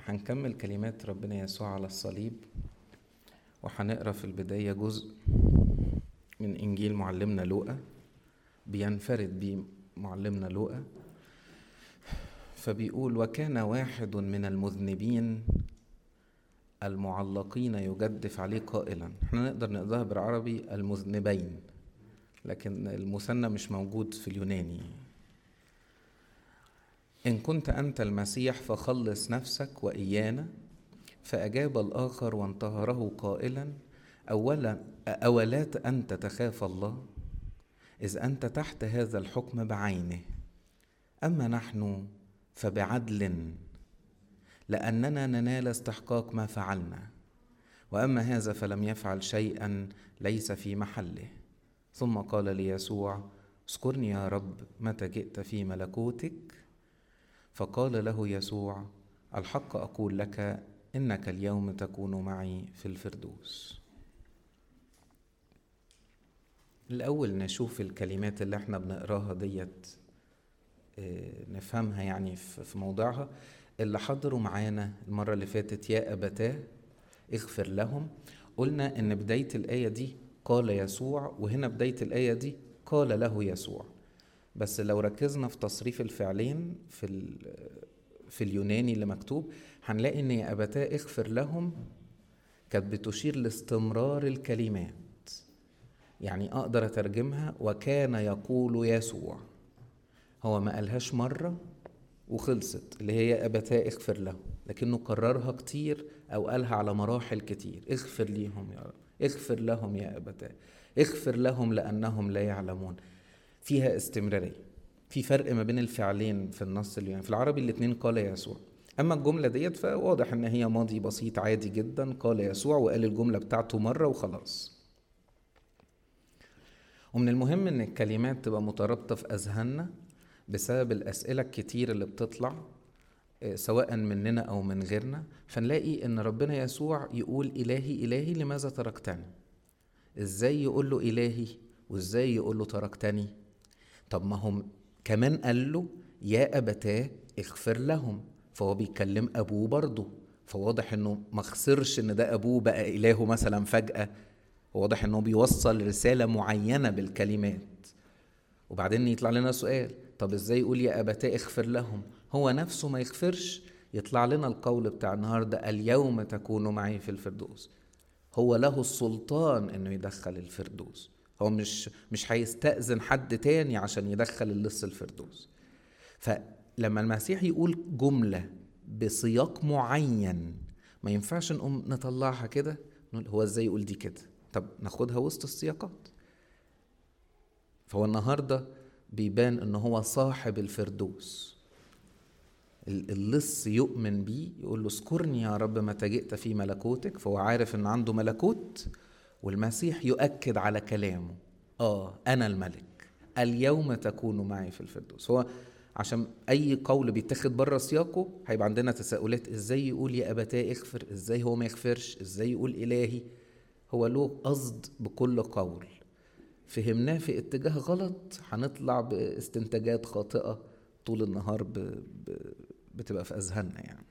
هنكمل كلمات ربنا يسوع على الصليب وهنقرا في البداية جزء من إنجيل معلمنا لوقا بينفرد بيه معلمنا لوقا فبيقول وكان واحد من المذنبين المعلقين يجدف عليه قائلا احنا نقدر نقراها بالعربي المذنبين لكن المثنى مش موجود في اليوناني إن كنت أنت المسيح فخلص نفسك وإيانا فأجاب الآخر وانتهره قائلا أولا أولات أنت تخاف الله إذ أنت تحت هذا الحكم بعينه أما نحن فبعدل لأننا ننال استحقاق ما فعلنا وأما هذا فلم يفعل شيئا ليس في محله ثم قال ليسوع اذكرني يا رب متى جئت في ملكوتك فقال له يسوع الحق اقول لك انك اليوم تكون معي في الفردوس الاول نشوف الكلمات اللي احنا بنقراها ديت نفهمها يعني في موضعها اللي حضروا معانا المره اللي فاتت يا ابتاه اغفر لهم قلنا ان بدايه الايه دي قال يسوع وهنا بدايه الايه دي قال له يسوع بس لو ركزنا في تصريف الفعلين في في اليوناني اللي مكتوب هنلاقي ان يا ابتاه اغفر لهم كانت بتشير لاستمرار الكلمات يعني اقدر اترجمها وكان يقول يسوع هو ما قالهاش مره وخلصت اللي هي ابتاه اغفر لهم لكنه كررها كتير او قالها على مراحل كتير اغفر ليهم يا رب اغفر لهم يا ابتاه اغفر لهم لانهم لا يعلمون فيها استمرارية في فرق ما بين الفعلين في النص اليوناني في العربي الاثنين قال يسوع اما الجمله ديت فواضح ان هي ماضي بسيط عادي جدا قال يسوع وقال الجمله بتاعته مره وخلاص ومن المهم ان الكلمات تبقى مترابطه في اذهاننا بسبب الاسئله الكتير اللي بتطلع سواء مننا او من غيرنا فنلاقي ان ربنا يسوع يقول الهي الهي لماذا تركتني ازاي يقول له الهي وازاي يقول له تركتني طب ما هم كمان قال له يا أبتاه اغفر لهم فهو بيكلم أبوه برضه فواضح إنه ما خسرش إن ده أبوه بقى إلهه مثلا فجأة واضح إنه بيوصل رسالة معينة بالكلمات وبعدين يطلع لنا سؤال طب إزاي يقول يا أبتاه اغفر لهم هو نفسه ما يغفرش يطلع لنا القول بتاع النهارده اليوم تكون معي في الفردوس هو له السلطان انه يدخل الفردوس هو مش مش هيستأذن حد تاني عشان يدخل اللص الفردوس فلما المسيح يقول جملة بسياق معين ما ينفعش نقوم نطلعها كده نقول هو ازاي يقول دي كده طب ناخدها وسط السياقات فهو النهارده بيبان ان هو صاحب الفردوس اللص يؤمن بيه يقول له اذكرني يا رب متى جئت في ملكوتك فهو عارف ان عنده ملكوت والمسيح يؤكد على كلامه اه انا الملك اليوم تكون معي في الفردوس هو عشان اي قول بيتاخد بره سياقه هيبقى عندنا تساؤلات ازاي يقول يا ابتاه اغفر ازاي هو ما يغفرش ازاي يقول الهي هو له قصد بكل قول فهمناه في اتجاه غلط هنطلع باستنتاجات خاطئه طول النهار ب... ب... بتبقى في اذهاننا يعني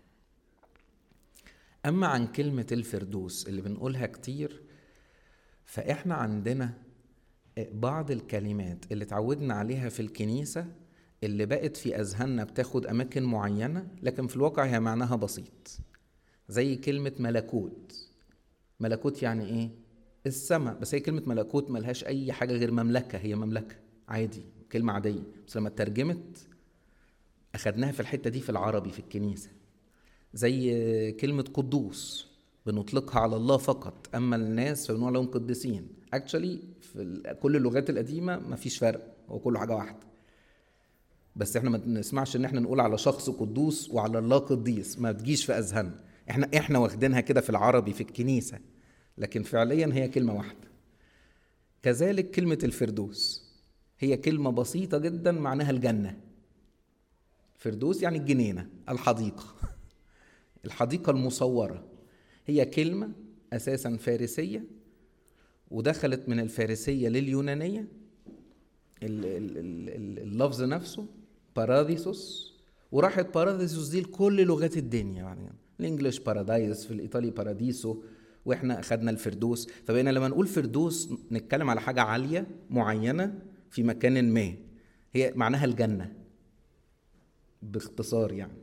اما عن كلمه الفردوس اللي بنقولها كتير فاحنا عندنا بعض الكلمات اللي اتعودنا عليها في الكنيسة اللي بقت في أذهاننا بتاخد أماكن معينة لكن في الواقع هي معناها بسيط زي كلمة ملكوت ملكوت يعني إيه؟ السماء بس هي كلمة ملكوت ملهاش أي حاجة غير مملكة هي مملكة عادي كلمة عادية بس لما اترجمت أخدناها في الحتة دي في العربي في الكنيسة زي كلمة قدوس بنطلقها على الله فقط اما الناس فبنقول لهم قديسين اكشولي في كل اللغات القديمه ما فيش فرق هو كله حاجه واحده بس احنا ما نسمعش ان احنا نقول على شخص قدوس وعلى الله قديس ما بتجيش في اذهاننا احنا احنا واخدينها كده في العربي في الكنيسه لكن فعليا هي كلمه واحده كذلك كلمه الفردوس هي كلمه بسيطه جدا معناها الجنه فردوس يعني الجنينه الحديقه الحديقه المصوره هي كلمة أساسا فارسية ودخلت من الفارسية لليونانية اللفظ نفسه باراديسوس وراحت باراديسوس دي لكل لغات الدنيا بعد يعني الانجليش بارادايس في الايطالي باراديسو واحنا اخدنا الفردوس فبقينا لما نقول فردوس نتكلم على حاجه عاليه معينه في مكان ما هي معناها الجنه باختصار يعني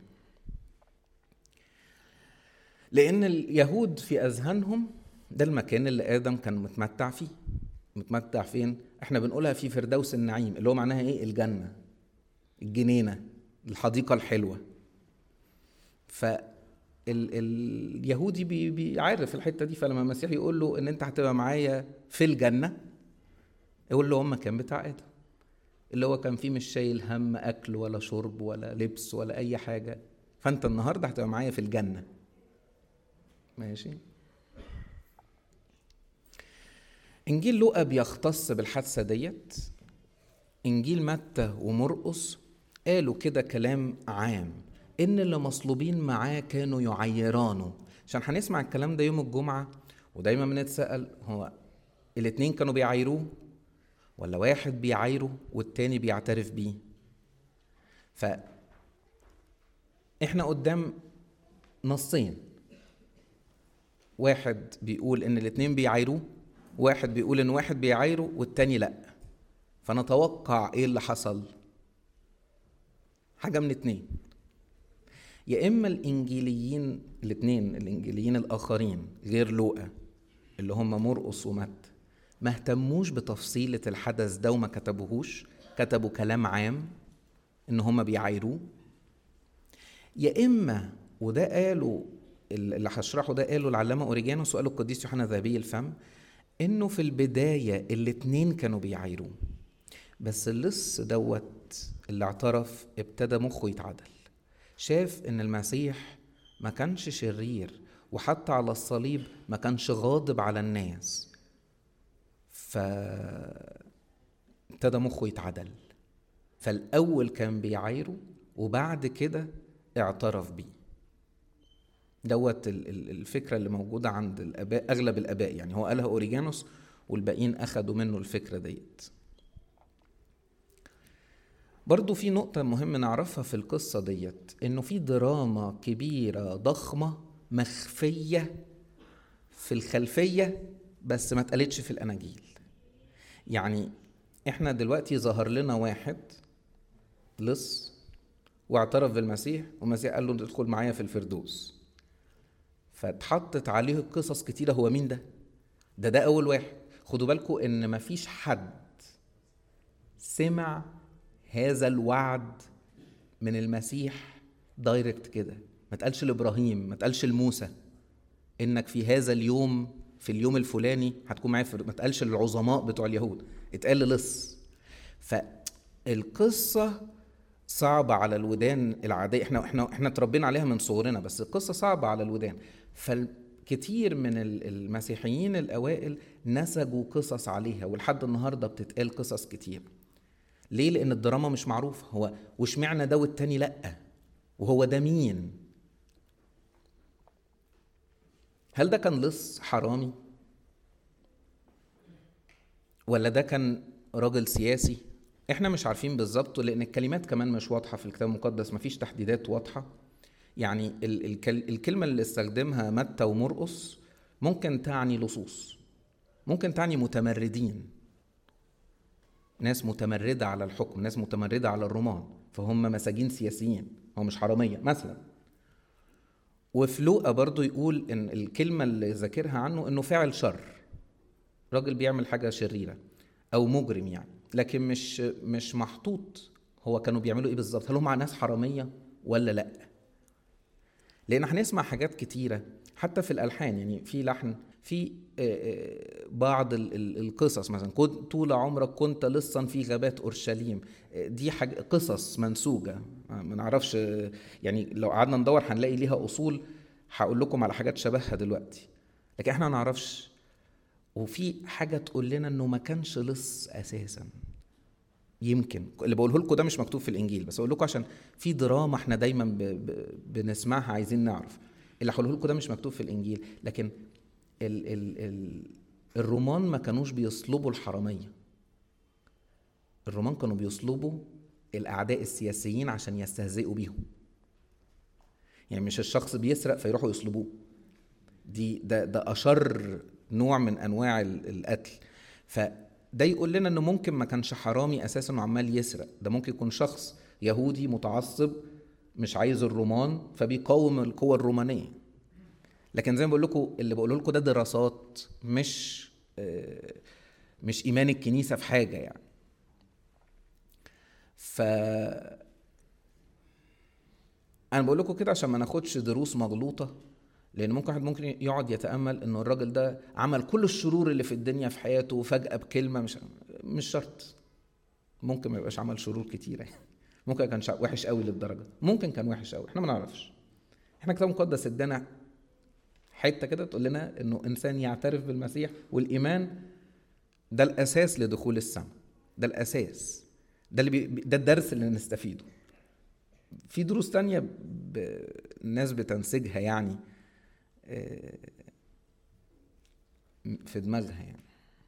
لان اليهود في اذهانهم ده المكان اللي ادم كان متمتع فيه متمتع فين احنا بنقولها في فردوس النعيم اللي هو معناها ايه الجنه الجنينه الحديقه الحلوه ف اليهودي بي بيعرف الحته دي فلما المسيح يقول له ان انت هتبقى معايا في الجنه يقول له هم كان بتاع ادم اللي هو كان فيه مش شايل هم اكل ولا شرب ولا لبس ولا اي حاجه فانت النهارده هتبقى معايا في الجنه ماشي انجيل لوقا بيختص بالحادثه ديت انجيل متى ومرقس قالوا كده كلام عام ان اللي مصلوبين معاه كانوا يعيرانه عشان هنسمع الكلام ده يوم الجمعه ودايما بنتسال هو الاتنين كانوا بيعايروه ولا واحد بيعايره والتاني بيعترف بيه ف احنا قدام نصين واحد بيقول ان الاتنين بيعايروه واحد بيقول ان واحد بيعايره والتاني لا فنتوقع ايه اللي حصل حاجه من اتنين يا اما الانجيليين الاثنين الانجيليين الاخرين غير لوقا اللي هم مرقس ومت ما اهتموش بتفصيلة الحدث ده وما كتبوهوش كتبوا كلام عام ان هم بيعايروه يا اما وده قالوا اللي هشرحه ده قاله العلامة أوريجانوس وقاله القديس يوحنا ذهبي الفم إنه في البداية الاتنين كانوا بيعايروه بس اللص دوت اللي اعترف ابتدى مخه يتعدل شاف إن المسيح ما كانش شرير وحتى على الصليب ما كانش غاضب على الناس ف ابتدى مخه يتعدل فالأول كان بيعايره وبعد كده اعترف بيه دوت الفكرة اللي موجودة عند الآباء أغلب الآباء يعني هو قالها أوريجانوس والباقيين أخدوا منه الفكرة ديت برضو في نقطة مهم نعرفها في القصة ديت إنه في دراما كبيرة ضخمة مخفية في الخلفية بس ما اتقالتش في الأناجيل يعني إحنا دلوقتي ظهر لنا واحد لص واعترف بالمسيح والمسيح قال له ادخل معايا في الفردوس فاتحطت عليه قصص كتيرة هو مين ده؟ ده ده أول واحد خدوا بالكم إن مفيش حد سمع هذا الوعد من المسيح دايركت كده ما تقالش لابراهيم ما تقالش لموسى انك في هذا اليوم في اليوم الفلاني هتكون معايا ما تقالش للعظماء بتوع اليهود اتقال لص فالقصه صعبه على الودان العاديه احنا احنا احنا اتربينا عليها من صغرنا بس القصه صعبه على الودان فكتير من المسيحيين الاوائل نسجوا قصص عليها ولحد النهارده بتتقال قصص كتير ليه لان الدراما مش معروفه هو واشمعنى ده والتاني لا وهو ده مين هل ده كان لص حرامي ولا ده كان راجل سياسي احنا مش عارفين بالظبط لان الكلمات كمان مش واضحه في الكتاب المقدس مفيش تحديدات واضحه يعني الكلمه اللي استخدمها متى ومرقس ممكن تعني لصوص ممكن تعني متمردين ناس متمردة على الحكم ناس متمردة على الرومان فهم مساجين سياسيين هو مش حرامية مثلا وفي لوقا برضو يقول ان الكلمة اللي ذاكرها عنه انه فاعل شر راجل بيعمل حاجة شريرة او مجرم يعني لكن مش مش محطوط هو كانوا بيعملوا ايه بالظبط هل هم ناس حرامية ولا لا لان هنسمع حاجات كتيرة حتى في الالحان يعني في لحن في بعض القصص مثلا كنت طول عمرك كنت لصا في غابات اورشليم دي حاجة قصص منسوجه ما نعرفش يعني لو قعدنا ندور هنلاقي ليها اصول هقول لكم على حاجات شبهها دلوقتي لكن احنا ما نعرفش وفي حاجه تقول لنا انه ما كانش لص اساسا يمكن اللي بقوله لكم ده مش مكتوب في الانجيل بس اقول لكم عشان في دراما احنا دايما ب... ب... بنسمعها عايزين نعرف اللي هقوله لكم ده مش مكتوب في الانجيل لكن ال ال ال الرومان ما كانوش بيصلبوا الحرامية الرومان كانوا بيصلبوا الأعداء السياسيين عشان يستهزئوا بيهم يعني مش الشخص بيسرق فيروحوا يصلبوه دي ده ده اشر نوع من انواع القتل فده يقول لنا انه ممكن ما كانش حرامي اساسا وعمال يسرق ده ممكن يكون شخص يهودي متعصب مش عايز الرومان فبيقاوم القوة الرومانية لكن زي ما بقول لكم اللي بقوله لكم ده دراسات مش آه، مش ايمان الكنيسه في حاجه يعني ف انا بقول لكم كده عشان ما ناخدش دروس مغلوطه لان ممكن واحد ممكن يقعد يتامل انه الراجل ده عمل كل الشرور اللي في الدنيا في حياته وفجاه بكلمه مش مش شرط ممكن ما يبقاش عمل شرور كتيره يعني ممكن كان وحش قوي للدرجه ممكن كان وحش قوي احنا ما نعرفش احنا كتاب مقدس ادانا حته كده تقول لنا انه انسان يعترف بالمسيح والايمان ده الاساس لدخول السماء ده الاساس ده اللي بي ده الدرس اللي نستفيده في دروس تانية ب... الناس بتنسجها يعني آه، في دماغها يعني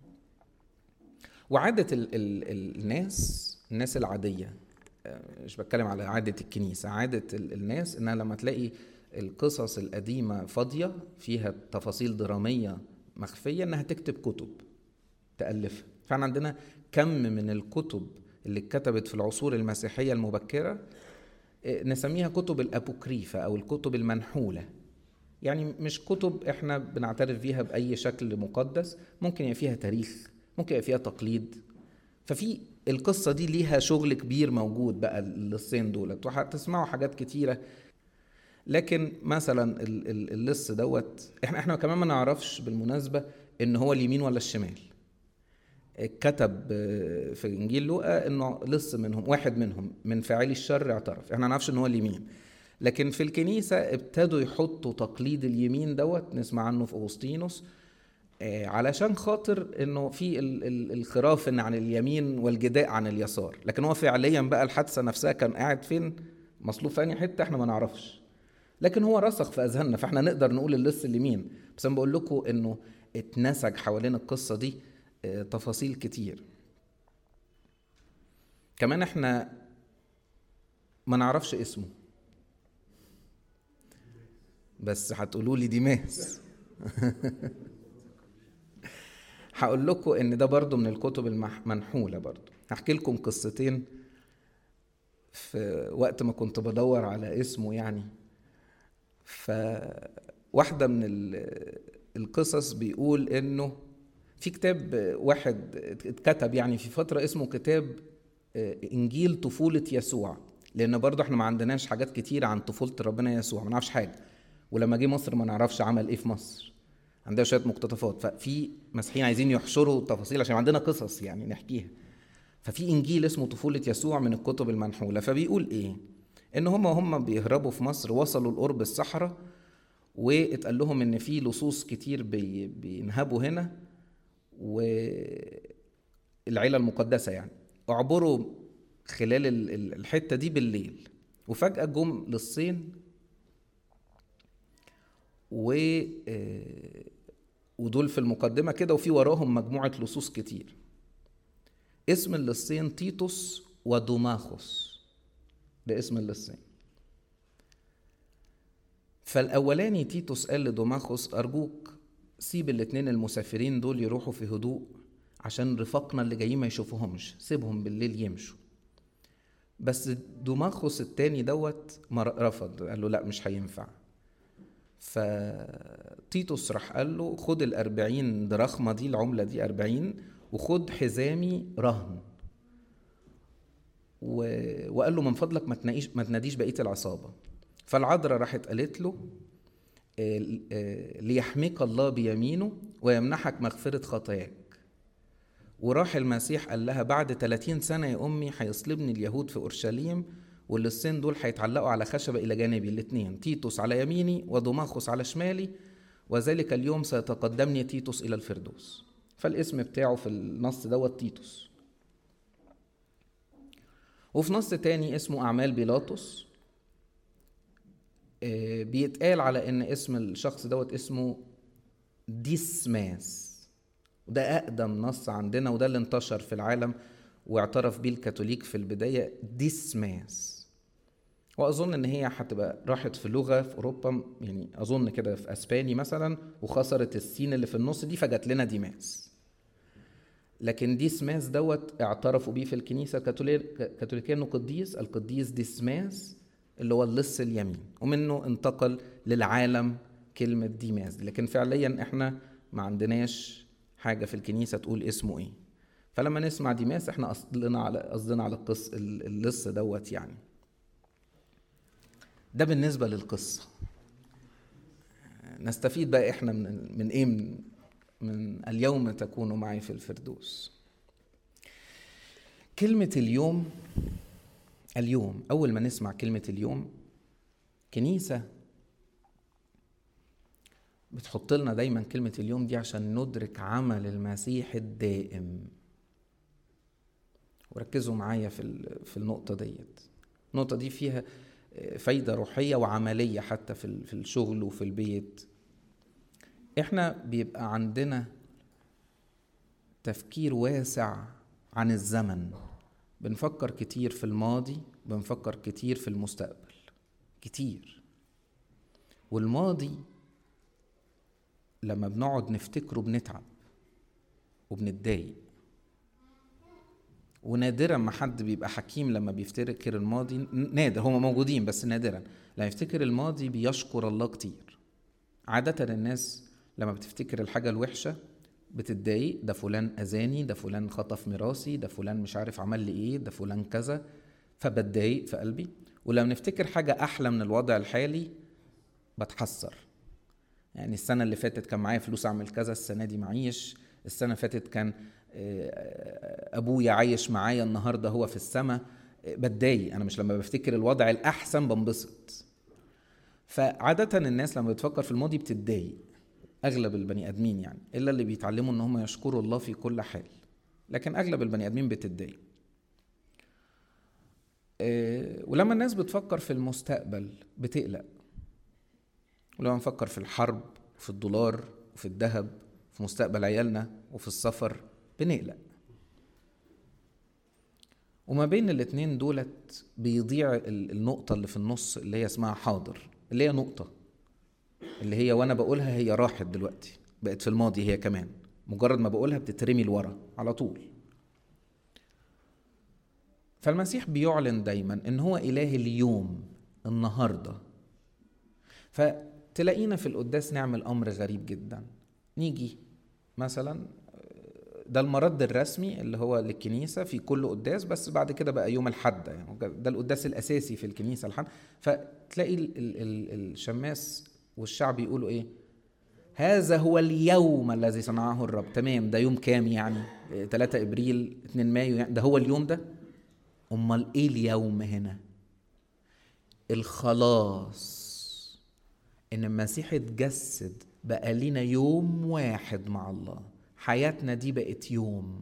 وعادة ال... ال... الناس الناس العادية آه، مش بتكلم على عادة الكنيسة عادة الناس انها لما تلاقي القصص القديمة فاضية فيها تفاصيل درامية مخفية انها تكتب كتب تألفها فاحنا عندنا كم من الكتب اللي اتكتبت في العصور المسيحية المبكرة آه، نسميها كتب الأبوكريفة أو الكتب المنحولة يعني مش كتب احنا بنعترف بيها بأي شكل مقدس ممكن يبقى فيها تاريخ ممكن يبقى فيها تقليد ففي القصة دي ليها شغل كبير موجود بقى اللصين دولت وهتسمعوا حاجات كتيرة لكن مثلا اللص دوت احنا احنا كمان ما نعرفش بالمناسبة ان هو اليمين ولا الشمال كتب في انجيل لوقا انه لص منهم واحد منهم من فاعلي الشر اعترف احنا ما نعرفش ان هو اليمين لكن في الكنيسه ابتدوا يحطوا تقليد اليمين دوت نسمع عنه في اغسطينوس آه، علشان خاطر انه في الخراف ان عن اليمين والجداء عن اليسار لكن هو فعليا بقى الحادثه نفسها كان قاعد فين مصلوب في حته احنا ما نعرفش لكن هو رسخ في اذهاننا فاحنا نقدر نقول اللص اليمين بس انا بقول لكم انه اتنسج حوالين القصه دي آه، تفاصيل كتير كمان احنا ما نعرفش اسمه بس هتقولوا لي ديماس هقول لكم ان ده برضو من الكتب المنحوله برضو هحكي لكم قصتين في وقت ما كنت بدور على اسمه يعني فواحدة من القصص بيقول انه في كتاب واحد اتكتب يعني في فترة اسمه كتاب آه، انجيل طفولة يسوع لان برضه احنا ما عندناش حاجات كتير عن طفولة ربنا يسوع ما نعرفش حاجة ولما جه مصر ما نعرفش عمل ايه في مصر عندنا شويه مقتطفات ففي مسيحيين عايزين يحشروا تفاصيل عشان عندنا قصص يعني نحكيها ففي انجيل اسمه طفوله يسوع من الكتب المنحوله فبيقول ايه ان هم هم بيهربوا في مصر وصلوا لقرب الصحراء واتقال لهم ان في لصوص كتير بي بينهبوا هنا والعيله المقدسه يعني اعبروا خلال الحته دي بالليل وفجاه جم للصين و آه، ودول في المقدمة كده وفي وراهم مجموعة لصوص كتير اسم اللصين تيتوس ودوماخوس ده اسم اللصين فالأولاني تيتوس قال لدوماخوس أرجوك سيب الاتنين المسافرين دول يروحوا في هدوء عشان رفاقنا اللي جايين ما يشوفوهمش سيبهم بالليل يمشوا بس دوماخوس التاني دوت رفض قال له لا مش هينفع فتيتوس راح قال له خد الأربعين دراخمة دي العملة دي أربعين وخد حزامي رهن و... وقال له من فضلك ما تناقيش ما تناديش بقيه العصابه فالعذراء راحت قالت له آه، آه، ليحميك الله بيمينه ويمنحك مغفره خطاياك وراح المسيح قال لها بعد 30 سنه يا امي هيصلبني اليهود في اورشليم واللصين دول هيتعلقوا على خشبة إلى جانبي الاثنين تيتوس على يميني ودوماخوس على شمالي وذلك اليوم سيتقدمني تيتوس إلى الفردوس فالاسم بتاعه في النص دوت تيتوس وفي نص تاني اسمه أعمال بيلاطس آه، بيتقال على إن اسم الشخص دوت اسمه ديسماس وده أقدم نص عندنا وده اللي انتشر في العالم واعترف بيه الكاثوليك في البداية ديسماس واظن ان هي هتبقى راحت في لغه في اوروبا يعني اظن كده في اسباني مثلا وخسرت السين اللي في النص دي فجت لنا ديماس لكن ديسماس دوت اعترفوا بيه في الكنيسه الكاثوليكيه انه قديس القديس ديسماس اللي هو اللص اليمين ومنه انتقل للعالم كلمه ديماس لكن فعليا احنا ما عندناش حاجه في الكنيسه تقول اسمه ايه فلما نسمع ديماس احنا قصدنا على قصدنا على القص اللص دوت يعني ده بالنسبه للقصه نستفيد بقى احنا من من ايه من, من اليوم تكون معي في الفردوس كلمه اليوم اليوم اول ما نسمع كلمه اليوم كنيسه بتحط لنا دايما كلمه اليوم دي عشان ندرك عمل المسيح الدائم وركزوا معايا في في النقطه ديت النقطه دي فيها فايدة روحية وعملية حتى في في الشغل وفي البيت احنا بيبقى عندنا تفكير واسع عن الزمن بنفكر كتير في الماضي بنفكر كتير في المستقبل كتير والماضي لما بنقعد نفتكره بنتعب وبنتضايق ونادرا ما حد بيبقى حكيم لما بيفتكر الماضي نادر هم موجودين بس نادرا لما يفتكر الماضي بيشكر الله كتير عادة الناس لما بتفتكر الحاجة الوحشة بتتضايق ده فلان أذاني ده فلان خطف ميراثي ده فلان مش عارف عمل لي إيه ده فلان كذا فبتضايق في قلبي ولما نفتكر حاجة أحلى من الوضع الحالي بتحسر يعني السنة اللي فاتت كان معايا فلوس أعمل كذا السنة دي معيش السنة اللي فاتت كان ابويا عايش معايا النهارده هو في السماء بتضايق انا مش لما بفتكر الوضع الاحسن بنبسط فعاده الناس لما بتفكر في الماضي بتتضايق اغلب البني ادمين يعني الا اللي بيتعلموا ان هم يشكروا الله في كل حال لكن اغلب البني ادمين بتتضايق ولما الناس بتفكر في المستقبل بتقلق ولما نفكر في الحرب وفي الدولار وفي الذهب في مستقبل عيالنا وفي السفر بنقلق وما بين الاتنين دولت بيضيع النقطة اللي في النص اللي هي اسمها حاضر اللي هي نقطة اللي هي وانا بقولها هي راحت دلوقتي بقت في الماضي هي كمان مجرد ما بقولها بتترمي لورا على طول فالمسيح بيعلن دايما ان هو اله اليوم النهارده فتلاقينا في القداس نعمل امر غريب جدا نيجي مثلا ده المرد الرسمي اللي هو للكنيسة في كل قداس بس بعد كده بقى يوم الحد يعني ده القداس الأساسي في الكنيسة الحد فتلاقي ال ال ال الشماس والشعب يقولوا إيه هذا هو اليوم الذي صنعه الرب تمام ده يوم كام يعني 3 ابريل 2 مايو يعني ده هو اليوم ده امال ايه اليوم هنا الخلاص ان المسيح اتجسد بقى لينا يوم واحد مع الله حياتنا دي بقت يوم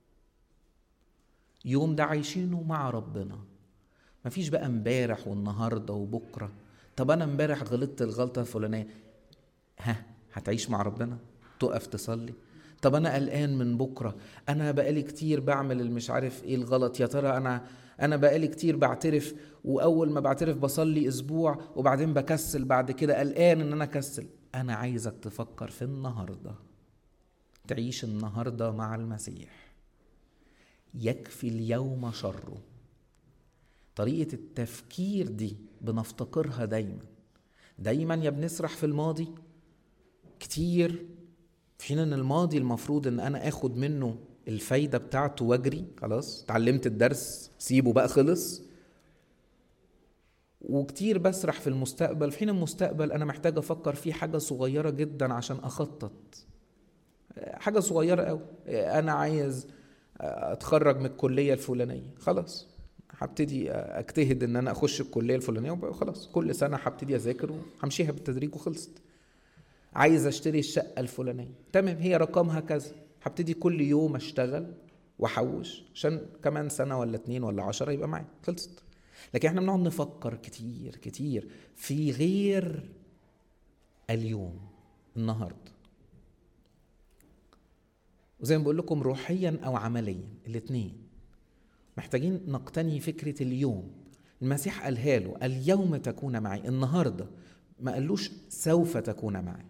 يوم ده عايشينه مع ربنا مفيش بقى امبارح والنهارده وبكره طب انا امبارح غلطت الغلطه الفلانيه ها هتعيش مع ربنا تقف تصلي طب انا قلقان من بكره انا بقالي كتير بعمل المش عارف ايه الغلط يا ترى انا انا بقالي كتير بعترف واول ما بعترف بصلي اسبوع وبعدين بكسل بعد كده قلقان ان انا اكسل انا عايزك تفكر في النهارده تعيش النهارده مع المسيح يكفي اليوم شره طريقه التفكير دي بنفتقرها دايما دايما يا بنسرح في الماضي كتير في حين ان الماضي المفروض ان انا اخد منه الفايده بتاعته واجري خلاص اتعلمت الدرس سيبه بقى خلص وكتير بسرح في المستقبل في حين المستقبل انا محتاج افكر فيه حاجه صغيره جدا عشان اخطط حاجه صغيره قوي انا عايز اتخرج من الكليه الفلانيه خلاص هبتدي اجتهد ان انا اخش الكليه الفلانيه وخلاص كل سنه هبتدي اذاكر وهمشيها بالتدريج وخلصت عايز اشتري الشقه الفلانيه تمام هي رقمها كذا هبتدي كل يوم اشتغل واحوش عشان كمان سنه ولا اتنين ولا عشرة يبقى معايا خلصت لكن احنا بنقعد نفكر كتير كتير في غير اليوم النهارده وزي ما بقول لكم روحيا او عمليا الاثنين محتاجين نقتني فكره اليوم المسيح قالها له اليوم تكون معي النهارده ما قالوش سوف تكون معي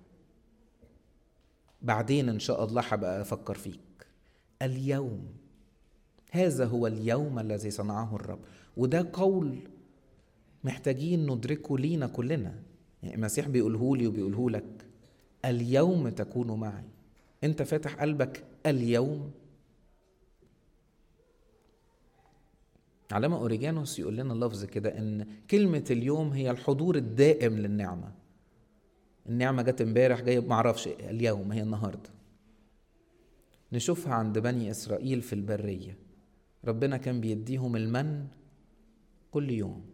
بعدين ان شاء الله هبقى افكر فيك اليوم هذا هو اليوم الذي صنعه الرب وده قول محتاجين ندركه لينا كلنا يعني المسيح بيقوله لي وبيقوله لك اليوم تكون معي انت فاتح قلبك اليوم علامة أوريجانوس يقول لنا لفظ كده إن كلمة اليوم هي الحضور الدائم للنعمة النعمة جت امبارح جاية معرفش اليوم هي النهاردة نشوفها عند بني إسرائيل في البرية ربنا كان بيديهم المن كل يوم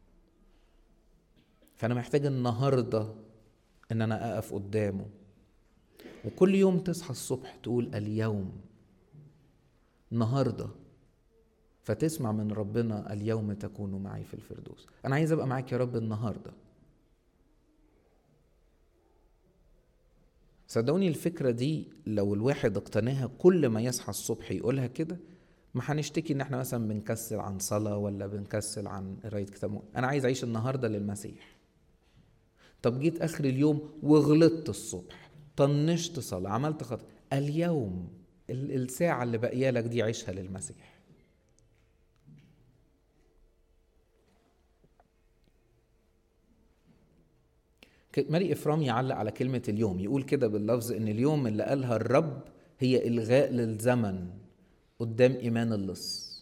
فأنا محتاج النهاردة إن أنا أقف قدامه وكل يوم تصحى الصبح تقول اليوم النهارده فتسمع من ربنا اليوم تكون معي في الفردوس انا عايز ابقى معاك يا رب النهارده صدقوني الفكرة دي لو الواحد اقتناها كل ما يصحى الصبح يقولها كده ما هنشتكي ان احنا مثلا بنكسل عن صلاة ولا بنكسل عن قراية كتاب انا عايز اعيش النهاردة للمسيح طب جيت اخر اليوم وغلطت الصبح طنشت صلاة عملت خطأ اليوم الساعة اللي باقية لك دي عيشها للمسيح ماري إفرام يعلق على كلمة اليوم يقول كده باللفظ إن اليوم اللي قالها الرب هي إلغاء للزمن قدام إيمان اللص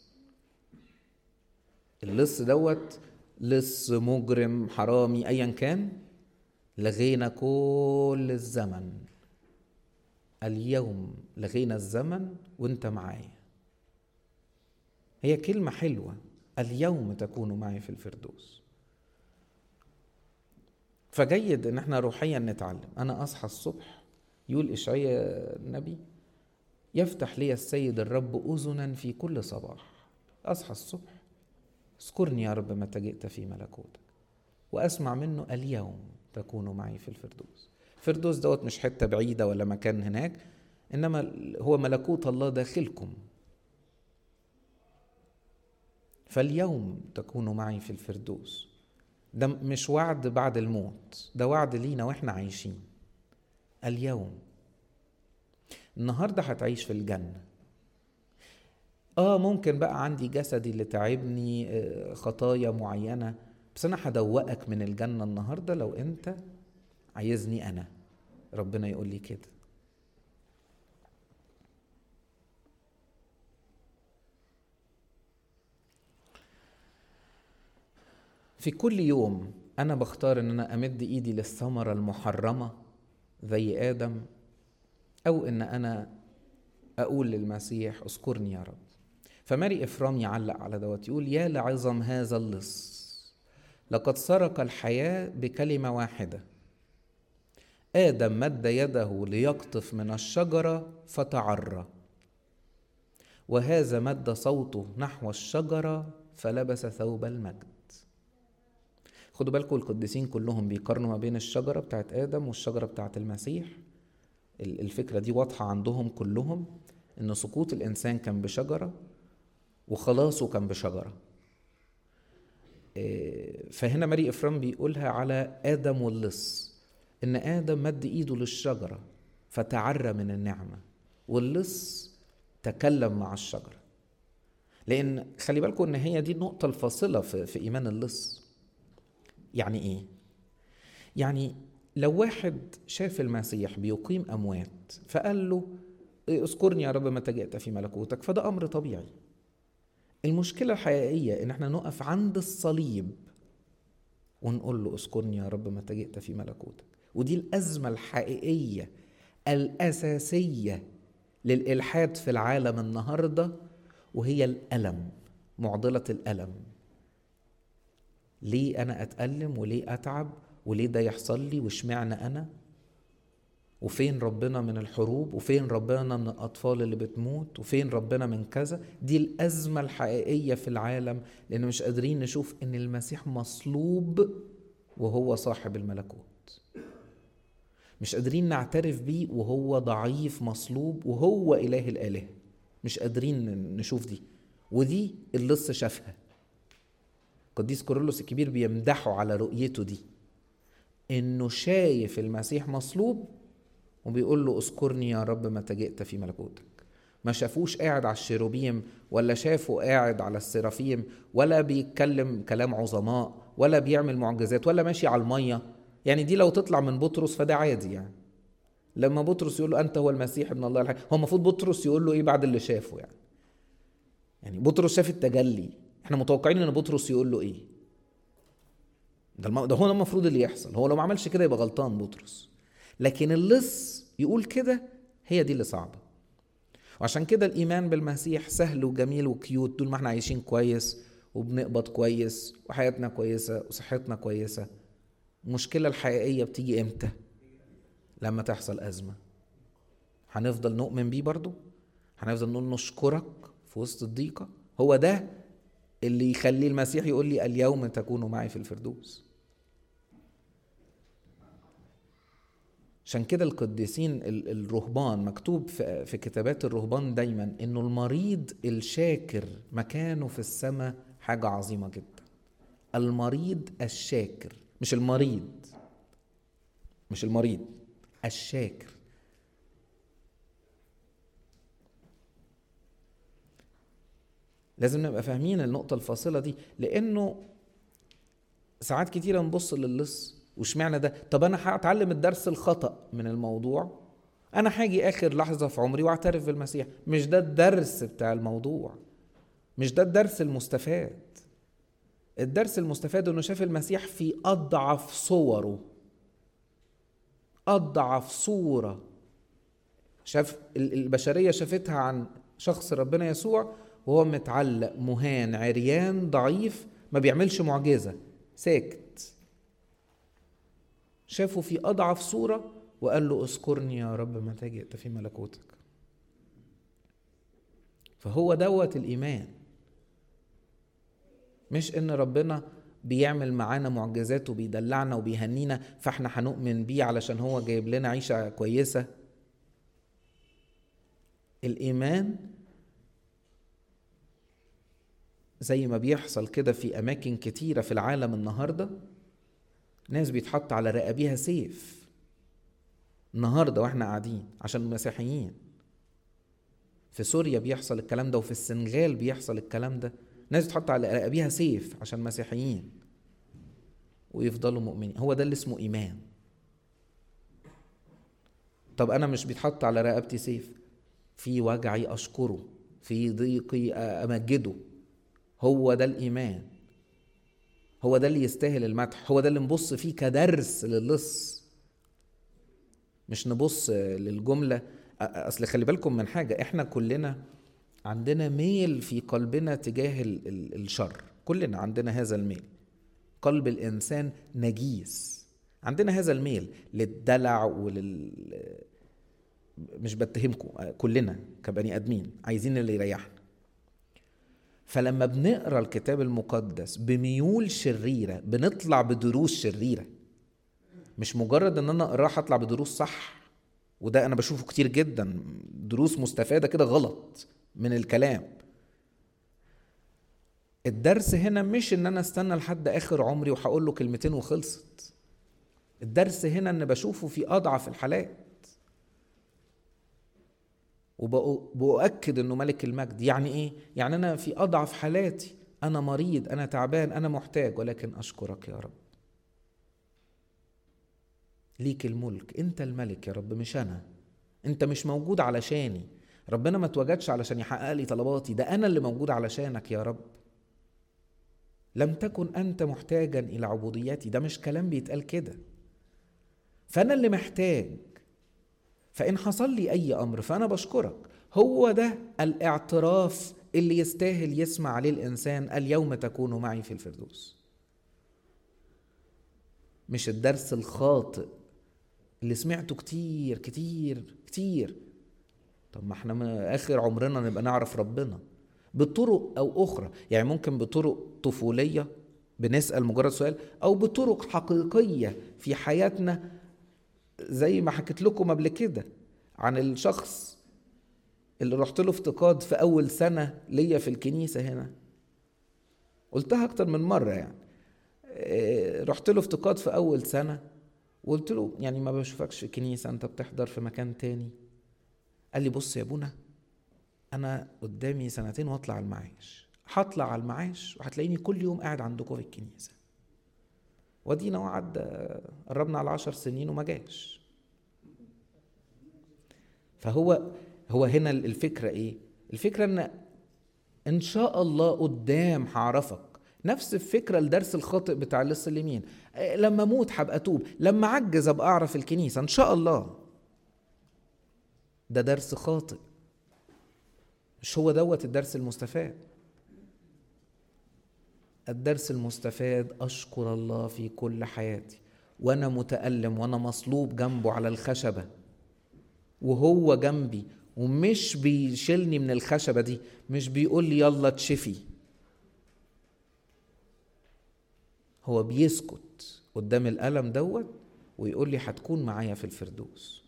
اللص دوت لص مجرم حرامي أيا كان لغينا كل الزمن اليوم لغينا الزمن وانت معايا هي كلمة حلوة اليوم تكون معي في الفردوس فجيد ان احنا روحيا نتعلم انا اصحى الصبح يقول اشعياء النبي يفتح لي السيد الرب اذنا في كل صباح اصحى الصبح اذكرني يا رب متى جئت في ملكوتك واسمع منه اليوم تكون معي في الفردوس الفردوس دوت مش حته بعيده ولا مكان هناك انما هو ملكوت الله داخلكم فاليوم تكون معي في الفردوس ده مش وعد بعد الموت ده وعد لينا واحنا عايشين اليوم النهارده هتعيش في الجنه اه ممكن بقى عندي جسدي اللي تعبني آه خطايا معينه بس انا هدوقك من الجنه النهارده لو انت عايزني انا ربنا يقول لي كده في كل يوم انا بختار ان انا امد ايدي للثمره المحرمه زي ادم او ان انا اقول للمسيح اذكرني يا رب فماري افرام يعلق على دوت يقول يا لعظم هذا اللص لقد سرق الحياه بكلمه واحده ادم مد يده ليقطف من الشجره فتعرى وهذا مد صوته نحو الشجره فلبس ثوب المجد خدوا بالكم القديسين كلهم بيقارنوا ما بين الشجرة بتاعت آدم والشجرة بتاعت المسيح الفكرة دي واضحة عندهم كلهم إن سقوط الإنسان كان بشجرة وخلاصه كان بشجرة فهنا ماري إفرام بيقولها على آدم واللص إن آدم مد إيده للشجرة فتعرى من النعمة واللص تكلم مع الشجرة لأن خلي بالكم إن هي دي النقطة الفاصلة في, في إيمان اللص يعني ايه يعني لو واحد شاف المسيح بيقيم اموات فقال له اذكرني يا رب متى جئت في ملكوتك فده امر طبيعي المشكله الحقيقيه ان احنا نقف عند الصليب ونقول له اذكرني يا رب متى جئت في ملكوتك ودي الازمه الحقيقيه الاساسيه للالحاد في العالم النهارده وهي الالم معضله الالم ليه انا اتالم وليه اتعب وليه ده يحصل لي واشمعنى انا وفين ربنا من الحروب وفين ربنا من الاطفال اللي بتموت وفين ربنا من كذا دي الازمه الحقيقيه في العالم لان مش قادرين نشوف ان المسيح مصلوب وهو صاحب الملكوت مش قادرين نعترف بيه وهو ضعيف مصلوب وهو اله الاله مش قادرين نشوف دي ودي اللص شافها القديس كورولوس الكبير بيمدحه على رؤيته دي انه شايف المسيح مصلوب وبيقول له اذكرني يا رب متى جئت في ملكوتك ما شافوش قاعد على الشيروبيم ولا شافه قاعد على السرافيم ولا بيتكلم كلام عظماء ولا بيعمل معجزات ولا ماشي على الميه يعني دي لو تطلع من بطرس فده عادي يعني لما بطرس يقول له انت هو المسيح ابن الله الحي هو المفروض بطرس يقول له ايه بعد اللي شافه يعني يعني بطرس شاف التجلي احنا متوقعين ان بطرس يقول له ايه ده, الم... ده هو المفروض اللي يحصل هو لو ما عملش كده يبقى غلطان بطرس لكن اللص يقول كده هي دي اللي صعبه وعشان كده الايمان بالمسيح سهل وجميل وكيوت طول ما احنا عايشين كويس وبنقبض كويس وحياتنا كويسه وصحتنا كويسه المشكله الحقيقيه بتيجي امتى لما تحصل ازمه هنفضل نؤمن بيه برضو هنفضل نقول نشكرك في وسط الضيقه هو ده اللي يخلي المسيح يقول لي اليوم تكونوا معي في الفردوس عشان كده القديسين الرهبان مكتوب في كتابات الرهبان دايما انه المريض الشاكر مكانه في السماء حاجة عظيمة جدا المريض الشاكر مش المريض مش المريض الشاكر لازم نبقى فاهمين النقطة الفاصلة دي لأنه ساعات كتيرة نبص للص واشمعنى ده طب انا هتعلم الدرس الخطا من الموضوع انا هاجي اخر لحظه في عمري واعترف بالمسيح مش ده الدرس بتاع الموضوع مش ده الدرس المستفاد الدرس المستفاد انه شاف المسيح في اضعف صوره اضعف صوره شاف البشريه شافتها عن شخص ربنا يسوع وهو متعلق مهان عريان ضعيف ما بيعملش معجزه ساكت شافه في أضعف صورة وقال له اذكرني يا رب متى جئت في ملكوتك فهو دوت الإيمان مش إن ربنا بيعمل معانا معجزات وبيدلعنا وبيهنينا فاحنا هنؤمن بيه علشان هو جايب لنا عيشة كويسة الإيمان زي ما بيحصل كده في أماكن كتيرة في العالم النهارده ناس بيتحط على رقابيها سيف النهارده واحنا قاعدين عشان المسيحيين في سوريا بيحصل الكلام ده وفي السنغال بيحصل الكلام ده ناس بتحط على رقابيها سيف عشان مسيحيين ويفضلوا مؤمنين هو ده اللي اسمه ايمان طب انا مش بيتحط على رقبتي سيف في وجعي اشكره في ضيقي امجده هو ده الايمان هو ده اللي يستاهل المدح هو ده اللي نبص فيه كدرس للص مش نبص للجمله اصل خلي بالكم من حاجه احنا كلنا عندنا ميل في قلبنا تجاه الشر كلنا عندنا هذا الميل قلب الانسان نجيس عندنا هذا الميل للدلع ولل مش بتهمكم كلنا كبني ادمين عايزين اللي يريحنا فلما بنقرا الكتاب المقدس بميول شريره بنطلع بدروس شريره مش مجرد ان انا اقراه هطلع بدروس صح وده انا بشوفه كتير جدا دروس مستفاده كده غلط من الكلام الدرس هنا مش ان انا استنى لحد اخر عمري وهقول له كلمتين وخلصت الدرس هنا ان بشوفه في اضعف الحالات وبأكد انه ملك المجد يعني ايه يعني انا في اضعف حالاتي انا مريض انا تعبان انا محتاج ولكن اشكرك يا رب ليك الملك انت الملك يا رب مش انا انت مش موجود علشاني ربنا ما توجدش علشان يحقق لي طلباتي ده انا اللي موجود علشانك يا رب لم تكن انت محتاجا الى عبوديتي ده مش كلام بيتقال كده فانا اللي محتاج فإن حصل لي أي أمر فأنا بشكرك هو ده الاعتراف اللي يستاهل يسمع عليه الإنسان اليوم تكون معي في الفردوس مش الدرس الخاطئ اللي سمعته كتير كتير كتير طب ما احنا اخر عمرنا نبقى نعرف ربنا بطرق او اخرى يعني ممكن بطرق طفوليه بنسال مجرد سؤال او بطرق حقيقيه في حياتنا زي ما حكيت لكم قبل كده عن الشخص اللي رحت له افتقاد في اول سنه ليا في الكنيسه هنا قلتها اكتر من مره يعني إيه، رحت له افتقاد في اول سنه وقلت له يعني ما بشوفكش في كنيسه انت بتحضر في مكان تاني قال لي بص يا ابونا انا قدامي سنتين واطلع على المعاش هطلع على المعاش وهتلاقيني كل يوم قاعد عندكم في الكنيسه ودينا وعد قربنا على عشر سنين وما جاش فهو هو هنا الفكرة ايه الفكرة ان ان شاء الله قدام هعرفك نفس الفكرة الدرس الخاطئ بتاع لص اليمين لما اموت هبقى اتوب لما اعجز ابقى اعرف الكنيسة ان شاء الله ده درس خاطئ مش هو دوت الدرس المستفاد الدرس المستفاد اشكر الله في كل حياتي وانا متالم وانا مصلوب جنبه على الخشبه وهو جنبي ومش بيشيلني من الخشبه دي مش بيقول لي يلا تشفي هو بيسكت قدام الالم دوت ويقول لي هتكون معايا في الفردوس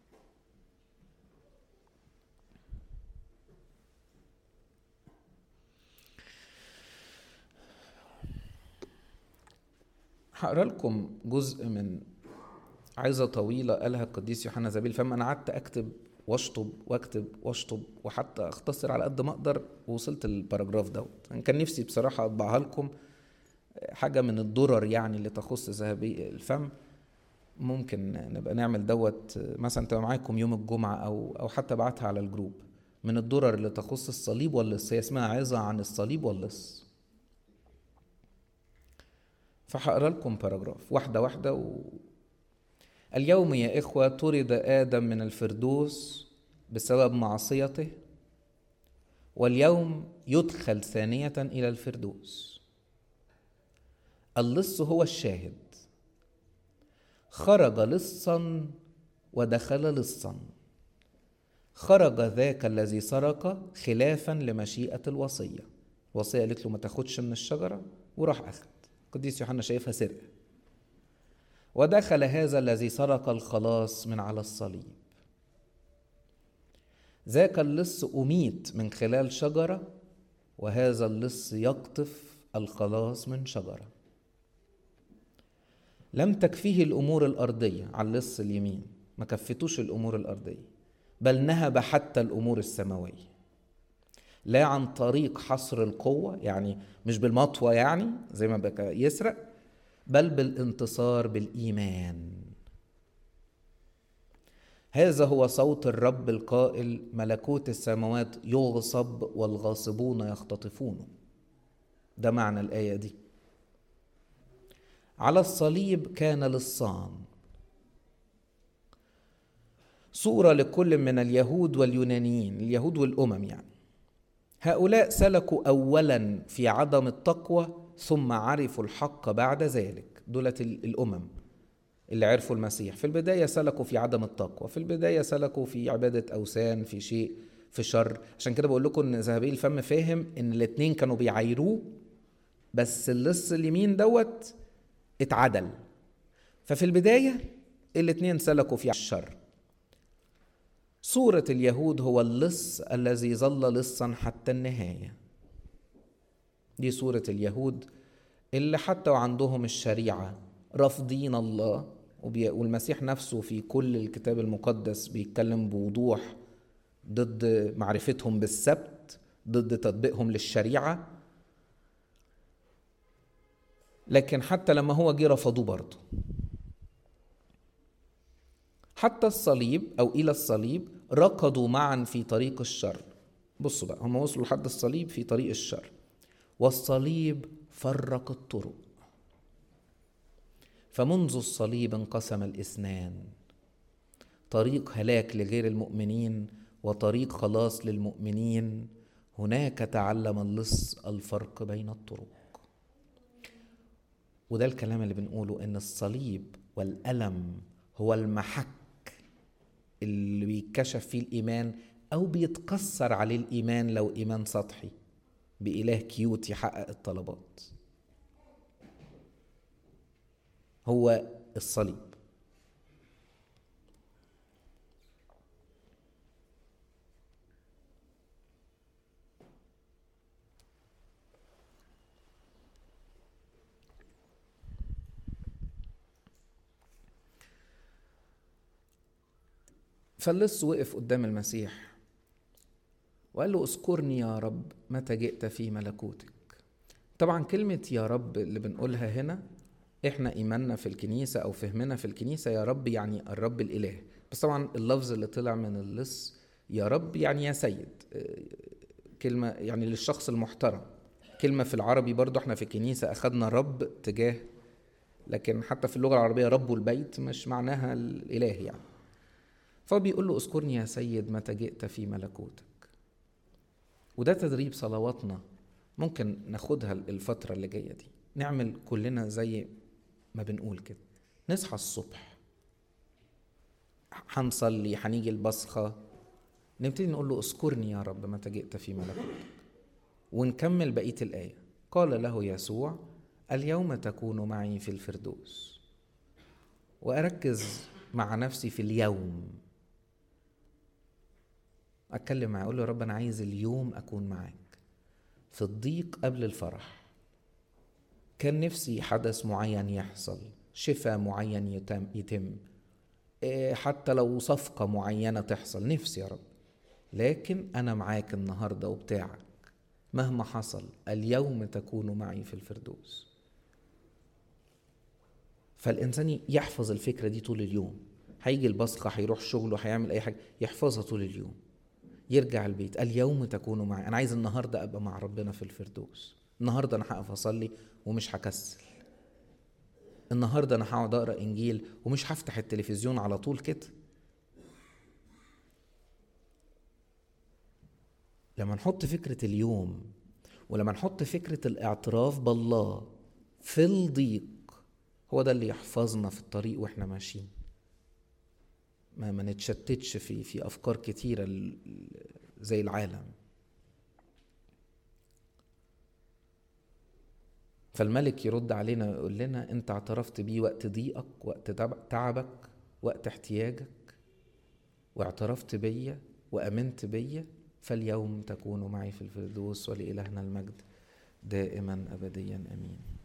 هقرا لكم جزء من عظة طويلة قالها القديس يوحنا زبيل فما أنا قعدت أكتب واشطب واكتب واشطب وحتى اختصر على قد ما اقدر ووصلت الباراجراف دوت انا كان نفسي بصراحه اطبعها لكم حاجه من الدرر يعني اللي تخص ذهبي الفم ممكن نبقى نعمل دوت مثلا تبقى معاكم يوم الجمعه او او حتى ابعتها على الجروب من الدرر اللي تخص الصليب واللص هي اسمها عظه عن الصليب واللص فهقرا لكم باراجراف واحده واحده و... اليوم يا إخوة طرد آدم من الفردوس بسبب معصيته واليوم يدخل ثانية إلى الفردوس اللص هو الشاهد خرج لصا ودخل لصا خرج ذاك الذي سرق خلافا لمشيئة الوصية الوصية قالت له ما تاخدش من الشجرة وراح أخذ القديس يوحنا شايفها سرقة ودخل هذا الذي سرق الخلاص من على الصليب ذاك اللص أميت من خلال شجرة وهذا اللص يقطف الخلاص من شجرة لم تكفيه الأمور الأرضية على اللص اليمين ما كفتوش الأمور الأرضية بل نهب حتى الأمور السماوية لا عن طريق حصر القوة يعني مش بالمطوة يعني زي ما بقى يسرق بل بالانتصار بالايمان هذا هو صوت الرب القائل ملكوت السماوات يغصب والغاصبون يختطفونه ده معنى الايه دي على الصليب كان للصان صوره لكل من اليهود واليونانيين اليهود والامم يعني هؤلاء سلكوا اولا في عدم التقوى ثم عرفوا الحق بعد ذلك دولة الأمم اللي عرفوا المسيح في البداية سلكوا في عدم التقوى في البداية سلكوا في عبادة أوثان في شيء في شر عشان كده بقول لكم ان ذهبي الفم فاهم ان الاتنين كانوا بيعايروه بس اللص اليمين دوت اتعدل ففي البداية الاتنين سلكوا في الشر صورة اليهود هو اللص الذي ظل لصا حتى النهايه دي صورة اليهود اللي حتى وعندهم الشريعة رافضين الله والمسيح نفسه في كل الكتاب المقدس بيتكلم بوضوح ضد معرفتهم بالسبت ضد تطبيقهم للشريعة لكن حتى لما هو جه رفضوه برضه حتى الصليب أو إلى الصليب ركضوا معا في طريق الشر بصوا بقى هم وصلوا لحد الصليب في طريق الشر والصليب فرق الطرق فمنذ الصليب انقسم الاثنان طريق هلاك لغير المؤمنين وطريق خلاص للمؤمنين هناك تعلم اللص الفرق بين الطرق وده الكلام اللي بنقوله ان الصليب والالم هو المحك اللي بيتكشف فيه الايمان او بيتكسر عليه الايمان لو ايمان سطحي بإله كيوت يحقق الطلبات هو الصليب فاللص وقف قدام المسيح وقال له اذكرني يا رب متى جئت في ملكوتك طبعا كلمة يا رب اللي بنقولها هنا احنا ايماننا في الكنيسة او فهمنا في الكنيسة يا رب يعني الرب الاله بس طبعا اللفظ اللي طلع من اللص يا رب يعني يا سيد كلمة يعني للشخص المحترم كلمة في العربي برضو احنا في الكنيسة أخدنا رب تجاه لكن حتى في اللغة العربية رب البيت مش معناها الإله يعني فهو بيقول له اذكرني يا سيد متى جئت في ملكوتك وده تدريب صلواتنا ممكن ناخدها الفترة اللي جاية دي نعمل كلنا زي ما بنقول كده نصحى الصبح هنصلي هنيجي البصخة نبتدي نقول له اذكرني يا رب متى جئت في ملكوتك ونكمل بقية الآية قال له يسوع اليوم تكون معي في الفردوس وأركز مع نفسي في اليوم أتكلم معاه أقول له يا رب أنا عايز اليوم أكون معاك في الضيق قبل الفرح كان نفسي حدث معين يحصل شفاء معين يتم, يتم حتى لو صفقة معينة تحصل نفسي يا رب لكن أنا معاك النهاردة وبتاعك مهما حصل اليوم تكون معي في الفردوس فالإنسان يحفظ الفكرة دي طول اليوم هيجي البصقة هيروح شغله هيعمل أي حاجة يحفظها طول اليوم يرجع البيت اليوم تكون معي أنا عايز النهاردة أبقى مع ربنا في الفردوس النهاردة أنا هقف أصلي ومش هكسل النهاردة أنا هقعد أقرأ إنجيل ومش هفتح التلفزيون على طول كده لما نحط فكرة اليوم ولما نحط فكرة الاعتراف بالله في الضيق هو ده اللي يحفظنا في الطريق واحنا ماشيين ما ما نتشتتش في في افكار كتيره زي العالم فالملك يرد علينا ويقول لنا انت اعترفت بيه وقت ضيقك وقت تعبك وقت احتياجك واعترفت بيا وامنت بيا فاليوم تكون معي في الفردوس ولإلهنا المجد دائما ابديا امين